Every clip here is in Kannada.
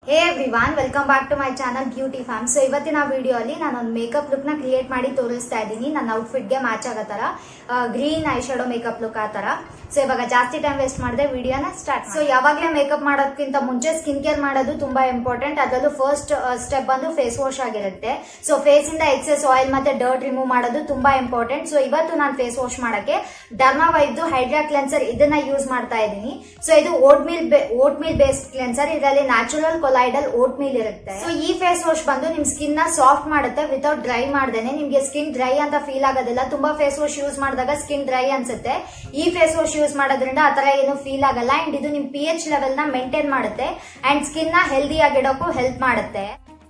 hey everyone welcome back to my channel beauty fam so ಇವತ್ತಿನ ವಿಡಿಯೋ ಅಲ್ಲಿ ನಾನು ಒಂದು ಮೇಕಪ್ ಲುಕ್ ನ ಕ್ರಿಯೇಟ್ ಮಾಡಿ ತೋರಿಸ್ತಾ ಇದ್ದೀನಿ ನನ್ನ ಔಟ್ಫಿಟ್ ಗೆ ಮ್ಯಾಚ್ ಆಗೋ ತರ green eye shadow makeup look ಆ ತರ ಸೊ ಇವಾಗ ಜಾಸ್ತಿ ಟೈಮ್ ವೇಸ್ಟ್ ಮಾಡದೆ ವಿಡಿಯೋನ ಸ್ಟಾರ್ಟ್ ಸೊ ಯಾವಾಗಲೇ ಮೇಕಪ್ ಮಾಡೋದಕ್ಕಿಂತ ಮುಂಚೆ ಸ್ಕಿನ್ ಕೇರ್ ಮಾಡೋದು ತುಂಬಾ ಇಂಪಾರ್ಟೆಂಟ್ ಅದರಲ್ಲೂ ಫಸ್ಟ್ ಸ್ಟೆಪ್ ಬಂದು ಫೇಸ್ ವಾಶ್ ಆಗಿರುತ್ತೆ ಸೊ ಫೇಸ್ ಇಂದ ಎಕ್ಸೆಸ್ ಆಯಿಲ್ ಮತ್ತೆ ಡರ್ಟ್ ರಿಮೂವ್ ಮಾಡೋದು ತುಂಬಾ ಇಂಪಾರ್ಟೆಂಟ್ ಸೊ ಇವತ್ತು ನಾನು ಫೇಸ್ ವಾಶ್ ಮಾಡಕ್ಕೆ ಡರ್ಮಾ ವೈಬ್ದು ಹೈಡ್ರಾ ಕ್ಲೆನ್ಸರ್ ಇದನ್ನ ಯೂಸ್ ಮಾಡ್ತಾ ಇದ್ದೀನಿ ಸೊ ಇದು oatmeal oatmeal based cleanser ಇದರಲ್ಲಿ ನ್ಯಾಚುರಲ್ ಕೊಲೈಡಲ್ ಓಟ್ ಮೀಲ್ ಇರುತ್ತೆ ಸೊ ಈ ಫೇಸ್ ವಾಶ್ ಬಂದು ನಿಮ್ ಸ್ಕಿನ್ ನ ಸಾಫ್ಟ್ ಮಾಡುತ್ತೆ ವಿತೌಟ್ ಡ್ರೈ ಮಾಡ್ದೇನೆ ನಿಮ್ಗೆ ಸ್ಕಿನ್ ಡ್ರೈ ಅಂತ ಫೀಲ್ ಆಗೋದಿಲ್ಲ ತುಂಬಾ ಫೇಸ್ ವಾಶ್ ಯೂಸ್ ಮಾಡಿದಾಗ ಸ್ಕಿನ್ ಡ್ರೈ ಅನ್ಸುತ್ತೆ ಈ ಫೇಸ್ ವಾಶ್ ಯೂಸ್ ಮಾಡೋದ್ರಿಂದ ಆತರ ಏನು ಫೀಲ್ ಆಗಲ್ಲ ಅಂಡ್ ಇದು ನಿಮ್ ಪಿ ಎಚ್ ಲೆವೆಲ್ ನ ಮೇಂಟೈನ್ ಮಾಡುತ್ತೆ ಅಂಡ್ ಸ್ಕಿನ್ ನ ಹೆಲ್ದಿ ಆಗಿಡೋಕು ಹೆಲ್ಪ್ ಮಾಡುತ್ತೆ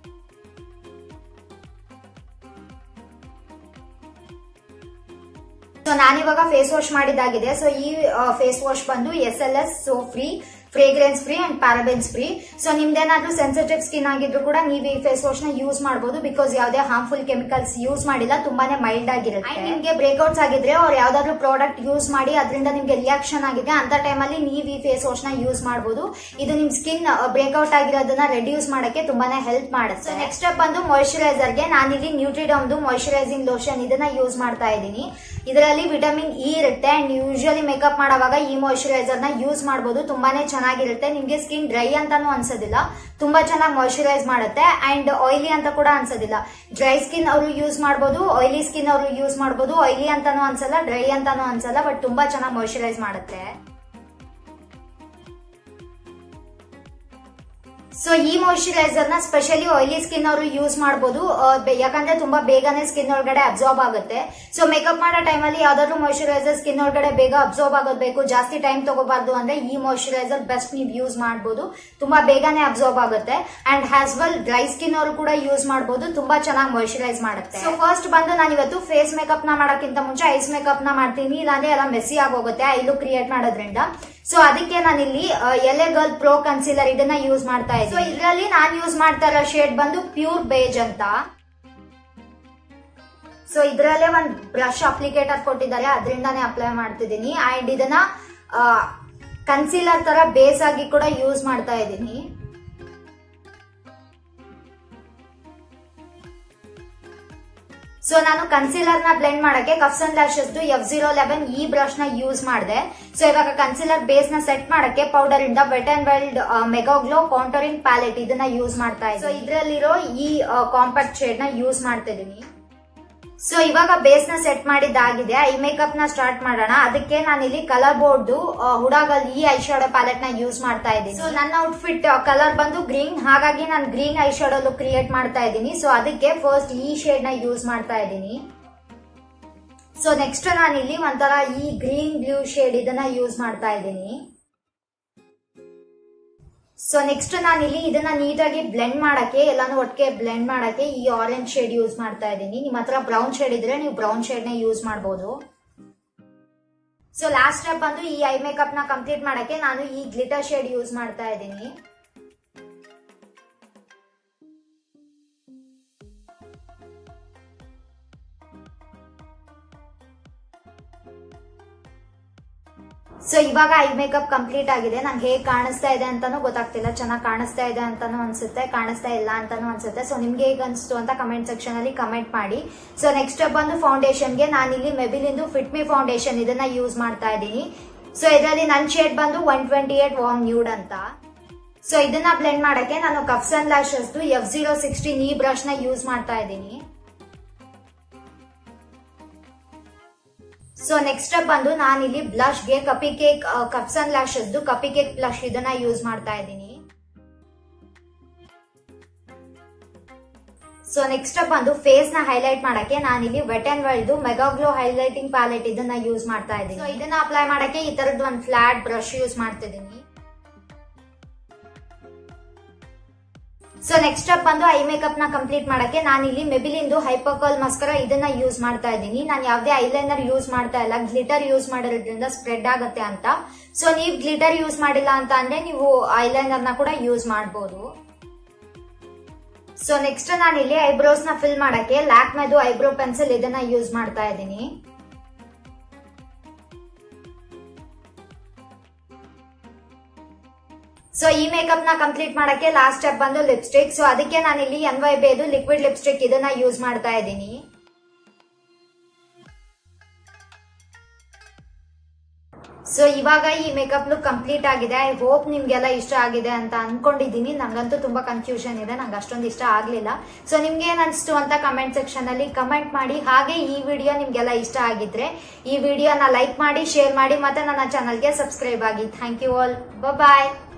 ಸೊ ನಾನಿವಾಗ ಫೇಸ್ ವಾಶ್ ಮಾಡಿದಾಗಿದೆ ಸೊ ಈ ಫೇಸ್ ವಾಶ್ ಬಂದು S L S so free fragrance free and parabens free so ನಿಮ್ದೇನಾದ್ರೂ ಸೆನ್ಸಿಟಿವ್ ಸ್ಕಿನ್ ಆಗಿದ್ರು ಕೂಡ ನೀವು ಈ ಫೇಸ್ ವಾಶ್ ನ ಯೂಸ್ ಮಾಡಬಹುದು ಬಿಕಾಸ್ ಯಾವುದೇ ಹಾರ್ಮ್ಫುಲ್ ಕೆಮಿಕಲ್ಸ್ ಯೂಸ್ ಮಾಡಿಲ್ಲ ತುಂಬಾನೇ ಮೈಲ್ಡ್ ಆಗಿರುತ್ತೆ And ನಿಮ್ಗೆ ಬ್ರೇಕ್ಔಟ್ಸ್ ಆಗಿದ್ರೆ ಅವ್ರು ಯಾವ್ದಾದ್ರು ಪ್ರಾಡಕ್ಟ್ ಯೂಸ್ ಮಾಡಿ ಅದರಿಂದ ನಿಮ್ಗೆ ರಿಯಾಕ್ಷನ್ ಆಗಿದೆ ಅಂತ ಟೈಮಲ್ಲಿ ನೀವು ಈ ಫೇಸ್ ವಾಶ್ ನ ಯೂಸ್ ಮಾಡಬಹುದು ಇದು ನಿಮ್ ಸ್ಕಿನ್ ಬ್ರೇಕ್ಔಟ್ ಆಗಿರೋದನ್ನ ರೆಡ್ಯೂಸ್ ಮಾಡಕ್ಕೆ ತುಂಬಾನೇ ಹೆಲ್ಪ್ ಮಾಡುತ್ತೆ ನೆಕ್ಸ್ಟ್ ಸ್ಟೆಪ್ ಬಂದು ಮಾಯಿಶ್ಚರೈಸರ್ ಗೆ ನಾನಿಲ್ಲಿ ನ್ಯೂಟ್ರಿಡಮ್ದು ಮಾಯಿಶ್ಚರೈಸಿಂಗ್ ಲೋಷನ್ ಇದನ್ನ ಯೂಸ್ ಮಾಡ್ತಾ ಇದ್ದೀನಿ ಇದರಲ್ಲಿ ವಿಟಮಿನ್ ಇ ಇರುತ್ತೆ ಅಂಡ್ ಯೂಶಲಿ ಮೇಕಪ್ ಮಾಡುವಾಗ ಈ ಮಾಯಿಶ್ಚರೈಸರ್ ನ ಯೂಸ್ ಮಾಡಬಹುದು ತುಂಬಾನೇ ಚೆನ್ನಾಗಿರುತ್ತೆ ನಿಮ್ಗೆ ಸ್ಕಿನ್ ಡ್ರೈ ಅಂತಾನು ಅನ್ಸೋದಿಲ್ಲ ತುಂಬಾ ಚೆನ್ನಾಗಿ ಮಾಯಿಶ್ಚರೈಸ್ ಮಾಡುತ್ತೆ ಅಂಡ್ ಆಯಿಲಿ ಅಂತ ಕೂಡ ಅನ್ಸೋದಿಲ್ಲ ಡ್ರೈ ಸ್ಕಿನ್ ಅವರು ಯೂಸ್ ಮಾಡಬಹುದು ಆಯಿಲಿ ಸ್ಕಿನ್ ಅವರು ಯೂಸ್ ಮಾಡಬಹುದು ಆಯಿಲಿ ಅಂತಾನು ಅನ್ಸಲ್ಲ ಡ್ರೈ ಅಂತಾನು ಅನ್ಸಲ್ಲ ಬಟ್ ತುಂಬಾ ಚೆನ್ನಾಗಿ ಮಾಯಿಶ್ಚರೈಸ್ ಮಾಡುತ್ತೆ ಸೊ ಈ ಮಾಯಿಶ್ಚರೈಸರ್ ನ ಸ್ಪೆಷಲಿ ಆಯಿಲಿ ಸ್ಕಿನ್ ಅವರು ಯೂಸ್ ಮಾಡಬಹುದು ಯಾಕಂದ್ರೆ ತುಂಬಾ ಬೇಗನೆ ಸ್ಕಿನ್ ಒಳಗಡೆ ಅಬ್ಸಾರ್ಬ್ ಆಗುತ್ತೆ ಸೊ ಮೇಕಪ್ ಮಾಡೋ ಟೈಮಲ್ಲಿ ಯಾವ್ದಾದ್ರು ಮಾಯಿಶ್ಚರೈಸರ್ ಸ್ಕಿನ್ ಒಳಗಡೆ ಬೇಗ ಅಬ್ಸಾರ್ಬ್ ಆಗೋದು ಬೇಕು ಜಾಸ್ತಿ ಟೈಮ್ ತಗೋಬಾರ್ದು ಅಂದ್ರೆ ಈ ಮಾಯಿಶ್ಚರೈಸರ್ ಬೆಸ್ಟ್ ನೀವು ಯೂಸ್ ಮಾಡಬಹುದು ತುಂಬಾ ಬೇಗನೆ ಅಬ್ಸಾರ್ಬ್ ಆಗುತ್ತೆ and as well dry skin ಅವರು ಕೂಡ ಯೂಸ್ ಮಾಡಬಹುದು ತುಂಬಾ ಚೆನ್ನಾಗಿ ಮಾಯಿಶ್ಚರೈಸ್ ಮಾಡುತ್ತೆ ಸೊ ಫಸ್ಟ್ ಬಂದು ನಾನು ಇವತ್ತು ಫೇಸ್ ಮೇಕಪ್ ನ ಮಾಡೋಕ್ಕಿಂತ ಮುಂಚೆ ಐಸ್ ಮೇಕಪ್ ನ ಮಾಡ್ತೀನಿ ಇಲ್ಲಾಂದ್ರೆ ಎಲ್ಲ ಮೆಸ್ಸಿ ಆಗೋಗುತ್ತೆ ಐ ಲುಕ್ ಕ್ರಿಯೇಟ್ ಮಾಡೋದ್ರಿಂದ ಸೊ ಅದಕ್ಕೆ ನಾನಿಲ್ಲಿ ಎಲೆ ಗರ್ಲ್ ಪ್ರೋ ಕನ್ಸಿಲರ್ ಇದನ್ನ ಯೂಸ್ ಮಾಡ್ತಾ ಇದ್ದೀನಿ ಸೊ ಇದರಲ್ಲಿ ನಾನು ಯೂಸ್ ಮಾಡ್ತಾ ಇರೋ ಶೇಡ್ ಬಂದು ಪ್ಯೂರ್ ಬೇಜ್ ಅಂತ ಸೊ ಇದರಲ್ಲೇ ಒಂದು ಬ್ರಷ್ ಅಪ್ಲಿಕೇಟರ್ ಕೊಟ್ಟಿದ್ದಾರೆ ಅದರಿಂದಾನೇ ಅಪ್ಲೈ ಮಾಡ್ತಿದ್ದೀನಿ ಅಂಡ್ ಇದನ್ನ ಕನ್ಸೀಲರ್ ತರ ಬೇಸ್ ಆಗಿ ಕೂಡ ಯೂಸ್ ಮಾಡ್ತಾ ಇದ್ದೀನಿ ಸೊ ನಾನು ಕನ್ಸಿಲರ್ ನ ಬ್ಲೆಂಡ್ ಮಾಡಕ್ಕೆ ಕಫ್ಸನ್ ಲ್ಯಾಶಸ್ ಎಫ್ ಜೀರೋ ಲೆವೆನ್ ಈ ಬ್ರಷ್ ನ ಯೂಸ್ ಮಾಡಿದೆ ಸೊ ಇವಾಗ ಕನ್ಸಿಲರ್ ಬೇಸ್ ನ ಸೆಟ್ ಮಾಡಕ್ಕೆ ಪೌಡರ್ ಇಂದ wet and wild megaglo contouring palette ಇದನ್ನ ಯೂಸ್ ಮಾಡ್ತಾ ಇದ್ದೀನಿ ಸೊ ಇದರಲ್ಲಿರೋ ಈ ಕಾಂಪ್ಯಾಕ್ಟ್ ಶೇಡ್ ನ ಯೂಸ್ ಮಾಡ್ತಿದ್ದೀನಿ ಸೊ ಇವಾಗ ಬೇಸ್ ನ ಸೆಟ್ ಮಾಡಿದ್ದಾಗಿದೆ ಐ ಮೇಕಪ್ ನ ಸ್ಟಾರ್ಟ್ ಮಾಡೋಣ ಅದಕ್ಕೆ ನಾನು ಇಲ್ಲಿ ಕಲರ್ ಬೋರ್ಡ್ ಹುಡಾಗಲ್ ಈ ಐ ಶಾಡೋ ಪ್ಯಾಲೆಟ್ ನ ಯೂಸ್ ಮಾಡ್ತಾ ಇದ್ದೀನಿ ಸೊ ನನ್ನ ಔಟ್ಫಿಟ್ ಕಲರ್ ಬಂದು ಗ್ರೀನ್ ಹಾಗಾಗಿ ನಾನು green eye shadow look create ಮಾಡ್ತಾ ಇದ್ದೀನಿ ಸೊ ಅದಕ್ಕೆ ಫಸ್ಟ್ ಈ ಶೇಡ್ ನ ಯೂಸ್ ಮಾಡ್ತಾ ಇದ್ದೀನಿ ಸೊ ನೆಕ್ಸ್ಟ್ ನಾನು ಇಲ್ಲಿ ಒಂಥರ ಈ ಗ್ರೀನ್ ಬ್ಲೂ ಶೇಡ್ ಇದನ್ನ ಯೂಸ್ ಮಾಡ್ತಾ ಇದ್ದೀನಿ ಸೊ ನೆಕ್ಸ್ಟ್ ನಾನು ಇಲ್ಲಿ ಇದನ್ನ ನೀಟಾಗಿ ಬ್ಲೆಂಡ್ ಮಾಡಕ್ಕೆ ಎಲ್ಲಾನು ಒಟ್ಟಿಗೆ ಬ್ಲೆಂಡ್ ಮಾಡಕ್ಕೆ ಈ ಆರೆಂಜ್ ಶೇಡ್ ಯೂಸ್ ಮಾಡ್ತಾ ಇದ್ದೀನಿ ನಿಮ್ಮ ಹತ್ರ ಬ್ರೌನ್ ಶೇಡ್ ಇದ್ರೆ ನೀವು ಬ್ರೌನ್ ಶೇಡ್ ನ ಯೂಸ್ ಮಾಡಬಹುದು ಸೊ ಲಾಸ್ಟ್ ಸ್ಟೆಪ್ ಬಂದು ಈ ಐ ಮೇಕಪ್ ನ ಕಂಪ್ಲೀಟ್ ಮಾಡಕ್ಕೆ ನಾನು ಈ ಗ್ಲಿಟರ್ ಶೇಡ್ ಯೂಸ್ ಮಾಡ್ತಾ ಇದ್ದೀನಿ ಸೊ ಇವಾಗ ಐ ಮೇಕಪ್ ಕಂಪ್ಲೀಟ್ ಆಗಿದೆ ನಂಗೆ ಹೇಗೆ ಕಾಣಿಸ್ತಾ ಇದೆ ಅಂತಾನು ಗೊತ್ತಾಗ್ತಿಲ್ಲ ಚೆನ್ನಾಗಿ ಕಾಣಿಸ್ತಾ ಇದೆ ಅಂತಾನು ಅನ್ಸುತ್ತೆ ಕಾಣಿಸ್ತಾ ಇಲ್ಲ ಅಂತಾನು ಅನ್ಸುತ್ತೆ ಸೊ ನಿಮ್ಗೆ ಹೇಗೆ ಅನಿಸ್ತು ಅಂತ ಕಮೆಂಟ್ ಸೆಕ್ಷನ್ ಅಲ್ಲಿ ಕಮೆಂಟ್ ಮಾಡಿ ಸೊ ನೆಕ್ಸ್ಟ್ ಸ್ಟೆಪ್ ಬಂದು ಫೌಂಡೇಶನ್ಗೆ ನಾನು ಇಲ್ಲಿ ಮೆಬಿಲಿಂದು ಫಿಟ್ ಮಿ ಫೌಂಡೇಶನ್ ಇದನ್ನ ಯೂಸ್ ಮಾಡ್ತಾ ಇದ್ದೀನಿ ಸೊ ಇದರಲ್ಲಿ ನನ್ನ ಶೇಡ್ ಬಂದು one twenty eight warm nude ಅಂತ ಸೊ ಇದನ್ನ ಬ್ಲೆಂಡ್ ಮಾಡಕ್ಕೆ ನಾನು ಕಫ್ಸನ್ ಲ್ಯಾಶಸ್ ಎಫ್ ಜೀರೋ ಸಿಕ್ಸ್ಟೀನ್ ಈ ಬ್ರಷ್ ನ ಯೂಸ್ ಮಾಡ್ತಾ ಇದ್ದೀನಿ ಸೊ ನೆಕ್ಸ್ಟ್ ಸ್ಟೆಪ್ ಬಂದು ನಾನು ಇಲ್ಲಿ ಬ್ಲಶ್ ಗೆ ಕಪಿ ಕೇಕ್ ಕಪ್ಸನ್ ಲ್ಯಾಶಸ್ ಕಪಿ ಕೇಕ್ ಬ್ಲಶ್ ಇದನ್ನ ಯೂಸ್ ಮಾಡ್ತಾ ಇದ್ದೀನಿ ಸೊ ನೆಕ್ಸ್ಟ್ ಸ್ಟೆಪ್ ಬಂದು ಫೇಸ್ ನ ಹೈಲೈಟ್ ಮಾಡಕ್ಕೆ ನಾನು ಇಲ್ಲಿ wet and wild megaglo highlighting palette ಇದನ್ನ ಯೂಸ್ ಮಾಡ್ತಾ ಇದ್ದೀನಿ ಸೊ ಇದನ್ನ ಅಪ್ಲೈ ಮಾಡಕ್ಕೆ ಈ ತರದ್ ಒಂದು ಫ್ಲಾಟ್ ಬ್ರಷ್ ಯೂಸ್ ಮಾಡ್ತಿದ್ದೀನಿ ಸೊ ನೆಕ್ಸ್ಟ್ ಸ್ಟೆಪ್ ಬಂದು ಐ ಮೇಕಪ್ ನ ಕಂಪ್ಲೀಟ್ ಮಾಡಕ್ಕೆ ನಾನು ಇಲ್ಲಿ ಮೆಬಿಲಿಂದು ಹೈಪರ್ಕಲ್ ಮಸ್ಕರ ಇದನ್ನ ಯೂಸ್ ಮಾಡ್ತಾ ಇದ್ದೀನಿ ನಾನು ಯಾವ್ದೇ ಐಲೈನರ್ ಯೂಸ್ ಮಾಡ್ತಾ ಇಲ್ಲ ಗ್ಲಿಟರ್ ಯೂಸ್ ಮಾಡೋದ್ರಿಂದ ಸ್ಪ್ರೆಡ್ ಆಗುತ್ತೆ ಅಂತ ಸೊ ನೀವು ಗ್ಲಿಟರ್ ಯೂಸ್ ಮಾಡಿಲ್ಲ ಅಂತ ಅಂದ್ರೆ ನೀವು ಐಲೈನರ್ ನ ಕೂಡ ಯೂಸ್ ಮಾಡಬಹುದು ಸೊ ನೆಕ್ಸ್ಟ್ ನಾನು ಇಲ್ಲಿ ಐಬ್ರೋಸ್ ನ ಫಿಲ್ ಮಾಡಕ್ಕೆ ಲ್ಯಾಕ್ ಮೆದು ಐಬ್ರೋ ಪೆನ್ಸಿಲ್ ಇದನ್ನ ಯೂಸ್ ಮಾಡ್ತಾ ಇದ್ದೀನಿ ಸೊ ಈ ಮೇಕಪ್ ನ ಕಂಪ್ಲೀಟ್ ಮಾಡಕ್ಕೆ ಲಾಸ್ಟ್ ಸ್ಟೆಪ್ ಬಂದು ಲಿಪ್ಸ್ಟಿಕ್ ಸೊ ಅದಕ್ಕೆ ನಾನು ಇಲ್ಲಿ ಎನ್ ವೈ ಬೇದು ಲಿಕ್ವಿಡ್ ಲಿಪ್ಸ್ಟಿಕ್ ಇದನ್ನ ಯೂಸ್ ಮಾಡ್ತಾ ಇದ್ದೀನಿ ಸೊ ಇವಾಗ ಈ ಮೇಕಪ್ ಲುಕ್ ಕಂಪ್ಲೀಟ್ ಆಗಿದೆ ಐ ಹೋಪ್ ನಿಮ್ಗೆಲ್ಲ ಇಷ್ಟ ಆಗಿದೆ ಅಂತ ಅನ್ಕೊಂಡಿದ್ದೀನಿ ನಂಗಂತೂ ತುಂಬಾ ಕನ್ಫ್ಯೂಷನ್ ಇದೆ ನಂಗೆ ಅಷ್ಟೊಂದು ಇಷ್ಟ ಆಗ್ಲಿಲ್ಲ ಸೊ ನಿಮ್ಗೆ ಏನ್ ಅನ್ಸ್ತು ಅಂತ ಕಮೆಂಟ್ ಸೆಕ್ಷನ್ ಅಲ್ಲಿ ಕಮೆಂಟ್ ಮಾಡಿ ಹಾಗೆ ಈ ವಿಡಿಯೋ ನಿಮ್ಗೆಲ್ಲ ಇಷ್ಟ ಆಗಿದ್ರೆ ಈ ವಿಡಿಯೋನ ಲೈಕ್ ಮಾಡಿ ಶೇರ್ ಮಾಡಿ ಮತ್ತೆ ನನ್ನ ಚಾನಲ್ಗೆ ಸಬ್ಸ್ಕ್ರೈಬ್ ಆಗಿ ಥ್ಯಾಂಕ್ ಯು ಆಲ್ ಬಾಯ್